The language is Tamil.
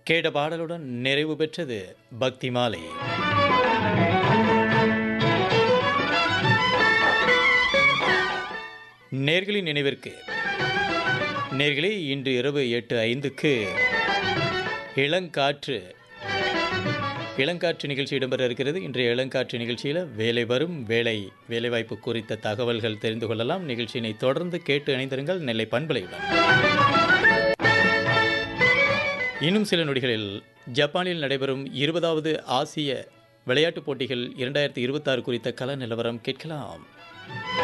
கேட்ட பாடலுடன் நிறைவு பெற்றது பக்தி மாலை நேர்களின் நினைவிற்கு நேர்களே இன்று இரவு எட்டு ஐந்துக்கு இளங்காற்று இளங்காற்று நிகழ்ச்சி இடம்பெற இருக்கிறது இன்றைய இளங்காற்று நிகழ்ச்சியில் வேலை வரும் வேலை வேலைவாய்ப்பு குறித்த தகவல்கள் தெரிந்து கொள்ளலாம் நிகழ்ச்சியினை தொடர்ந்து கேட்டு இணைந்திருங்கள் நெல்லை பண்பலையுடன் இன்னும் சில நொடிகளில் ஜப்பானில் நடைபெறும் இருபதாவது ஆசிய விளையாட்டுப் போட்டிகள் இரண்டாயிரத்தி இருபத்தாறு குறித்த கள நிலவரம் கேட்கலாம்